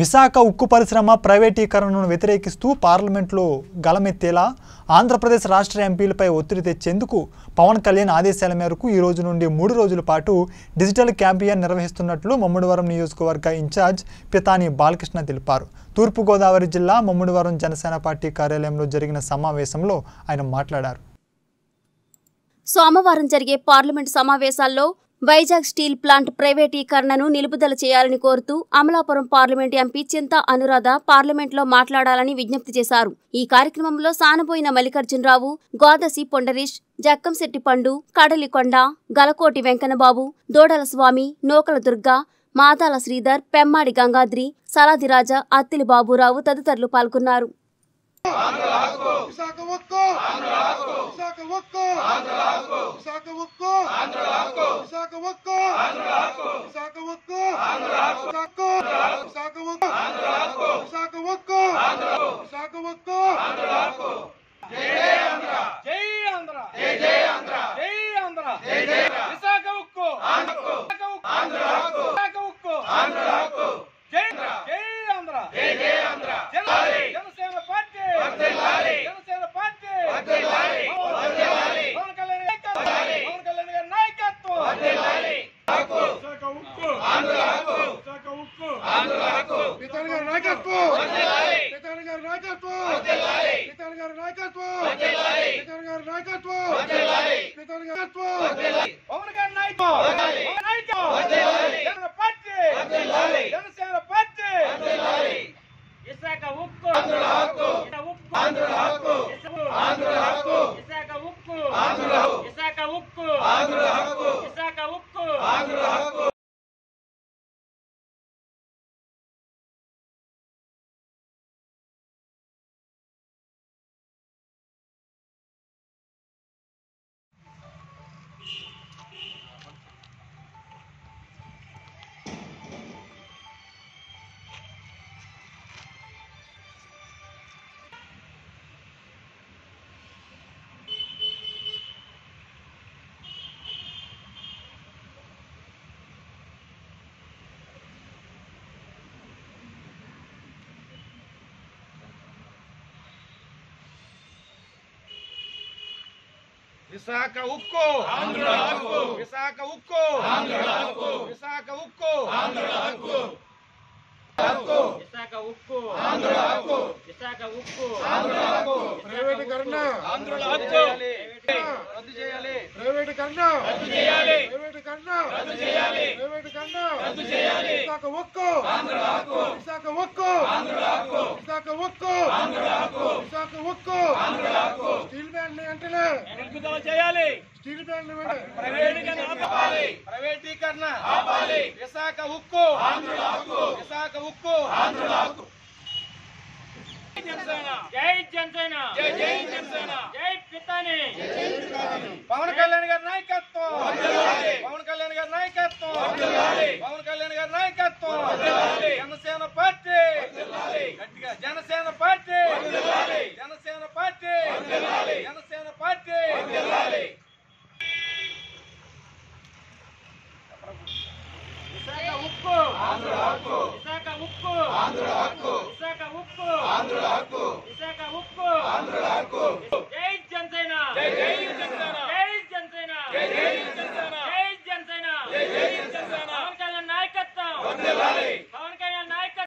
విశాఖ ఉక్కు పరిశ్రమ ప్రైవేటీకరణను వ్యతిరేకిస్తూ పార్లమెంట్లో గలమెత్తేలా ఆంధ్రప్రదేశ్ రాష్ట్ర ఎంపీలపై ఒత్తిడి తెచ్చేందుకు పవన్ కళ్యాణ్ ఆదేశాల మేరకు ఈ రోజు నుండి మూడు రోజుల పాటు డిజిటల్ క్యాంపియన్ నిర్వహిస్తున్నట్లు మమ్ముడివరం నియోజకవర్గ ఇన్ఛార్జ్ పితాని బాలకృష్ణ తెలిపారు తూర్పుగోదావరి జిల్లా మమ్ముడివరం జనసేన పార్టీ కార్యాలయంలో జరిగిన సమావేశంలో ఆయన మాట్లాడారు సోమవారం జరిగే పార్లమెంట్ సమావేశాల్లో వైజాగ్ స్టీల్ ప్లాంట్ ప్రైవేటీకరణను నిలుపుదల చేయాలని కోరుతూ అమలాపురం పార్లమెంట్ ఎంపీ చింతా అనురాధ పార్లమెంట్లో మాట్లాడాలని విజ్ఞప్తి చేశారు ఈ కార్యక్రమంలో సానబోయిన మల్లికార్జునరావు గోదసి పొండరీష్ జక్కంశెట్టి పండు కడలికొండ గలకోటి వెంకన్నబాబు దోడల స్వామి నూకల దుర్గా మాదాల శ్రీధర్ పెమ్మాడి గంగాద్రి సలాదిరాజా అత్తిలి బాబురావు తదితరులు పాల్గొన్నారు విశాఖ ఉక్కు విశాఖ ఉక్కు విశాఖ ఉక్కు విశాఖ ఉక్కు విశాఖ ఉక్కు విశాఖ ఉక్కు విశాఖ ఉక్కు విశాఖ ఉక్కు జై ఆంధ్ర జై జై ఆంధ్ర జై ఆంధ్ర జై జై విశాఖ ఉక్కు విశాఖ ఉక్కు ఆంధ్ర హక్కు విశాఖ ఉక్కు ఆంధ్ర హక్కు జై జై ఆంధ్ర జై జై ఆంధ్ర జనసేన పార్టీ వర్ధిల్లాలి జనసేన పార్టీ వర్ధిల్లాలి వర్ధిల్లాలి పవన్ కళ్యాణ్ నాయకత్వం పవన్ కళ్యాణ్ గారి నాయకత్వం వర్ధిల్లాలి విశాఖ ఉక్కు ఆంధ్ర హక్కు విశాఖ ఉక్కు ఆంధ్ర హక్కు పితాని గారి నాయకత్వం పితాని గారి నాయకత్వం పితాని గారి నాయకత్వం పితాని గారి నాయకత్వం పితాని గారి నాయకత్వం పవన్ గారి నాయకత్వం పవన్ నాయకత్వం జనసేన పార్టీ జనసేన పార్టీ విశాఖ ఉక్కు ఆంధ్ర హక్కు ఉక్కు ఆంధ్ర హక్కు ఆంధ్ర హక్కు విశాఖ ఉక్కు ఆంధ్ర విశాఖ ఉక్కు ఆంధ్ర హక్కు విశాఖ ఉక్కు ఆంధ్ర హక్కు విశాఖ ఉక్కు ఆంధ్ర హక్కు విశాఖ ఉక్కు ఆంధ్ర హక్కు విశాఖ ఉక్కు ఆంధ్ర హక్కు హక్కు విశాఖ ఉక్కు ఆంధ్ర హక్కు విశాఖ ఉక్కు ఆంధ్ర హక్కు ప్రైవేటీకరణ ఆంధ్ర హక్కు రద్దు చేయాలి ప్రైవేటీకరణ రద్దు చేయాలి ప్రైవేటీకరణ రద్దు చేయాలి ప్రైవేటీకరణ రద్దు చేయాలి విశాఖ ఉక్కు ఆంధ్ర హక్కు విశాఖ ఉక్కు ఆంధ్ర హక్కు విశాఖ ఉక్కు ఆంధ్ర హక్కు విశాఖ ఉక్కు ఆంధ్ర హక్కు స్టీల్ బ్యాండ్ వెంటనే నిలుపుదల చేయాలి స్టీల్ బ్యాండ్ వెంటనే ప్రైవేటీకరణ ఆపాలి ప్రైవేటీకరణ ఆపాలి విశాఖ ఉక్కు ఆంధ్ర హక్కు విశాఖ ఉక్కు ఆంధ్ర హక్కు జై జనసేన జై జై జనసేన జై పితాని పవన్ కళ్యాణ్ గారి నాయకత్వం పవన్ కళ్యాణ్ గారి నాయకత్వం పవన్ కళ్యాణ్ గారి నాయకత్వం జనసేన పార్టీ గట్టిగా Janasena party Janasena party Janasena party Visakha ఉక్కు ఆంధ్ర హక్కు విశాఖ ఉక్కు ఆంధ్ర హక్కు విశాఖ ఉక్కు ఆంధ్ర హక్కు విశాఖ ఉక్కు ఆంధ్ర హక్కు జై జనసేన జై జై జనసేన జై జనసేన జై జై జనసేన జై జనసేన జై జై జనసేన పవన్ కళ్యాణ్ నాయకత్వం వర్ధిల్లాలి